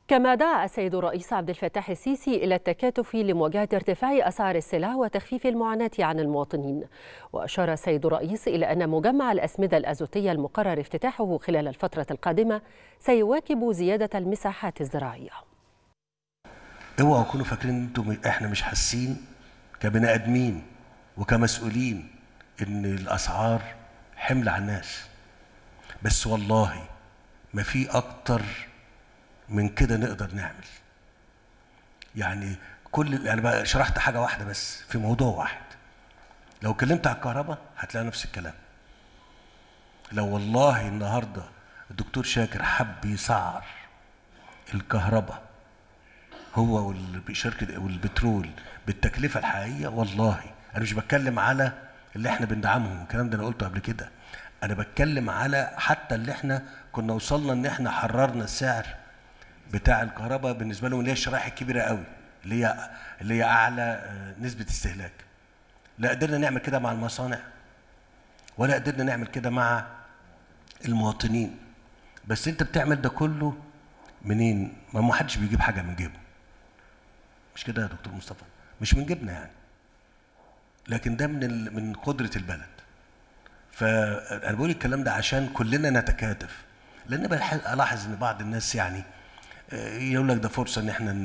كما دعا السيد الرئيس عبد الفتاح السيسي إلى التكاتف لمواجهة ارتفاع أسعار السلع وتخفيف المعاناة عن المواطنين وأشار السيد الرئيس إلى أن مجمع الأسمدة الأزوتية المقرر افتتاحه خلال الفترة القادمة سيواكب زيادة المساحات الزراعية اوعوا تكونوا فاكرين انتم احنا مش حاسين كبني ادمين وكمسؤولين ان الاسعار حمل على الناس بس والله ما في اكتر من كده نقدر نعمل يعني كل يعني بقى شرحت حاجه واحده بس في موضوع واحد لو اتكلمت على الكهرباء هتلاقي نفس الكلام لو والله النهارده الدكتور شاكر حب يسعر الكهرباء هو والشركه والبترول بالتكلفه الحقيقيه والله انا مش بتكلم على اللي احنا بندعمهم الكلام ده انا قلته قبل كده انا بتكلم على حتى اللي احنا كنا وصلنا ان احنا حررنا السعر بتاع الكهرباء بالنسبه لهم اللي هي الشرائح الكبيره قوي اللي هي اللي هي اعلى نسبه استهلاك لا قدرنا نعمل كده مع المصانع ولا قدرنا نعمل كده مع المواطنين بس انت بتعمل ده كله منين ما ما حدش بيجيب حاجه من جيبه مش كده يا دكتور مصطفى مش من جيبنا يعني لكن ده من من قدره البلد فانا بقول الكلام ده عشان كلنا نتكاتف لان بلاحظ ان بعض الناس يعني يقول لك ده فرصه ان احنا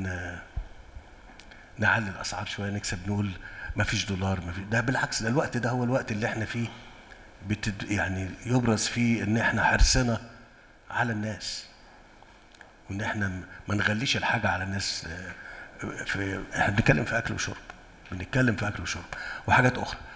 نعلي الاسعار شويه نكسب نقول ما فيش دولار ما فيش ده بالعكس ده الوقت ده هو الوقت اللي احنا فيه بتد يعني يبرز فيه ان احنا حرصنا على الناس وان احنا ما نغليش الحاجه على الناس في احنا بنتكلم في اكل وشرب بنتكلم في اكل وشرب وحاجات اخرى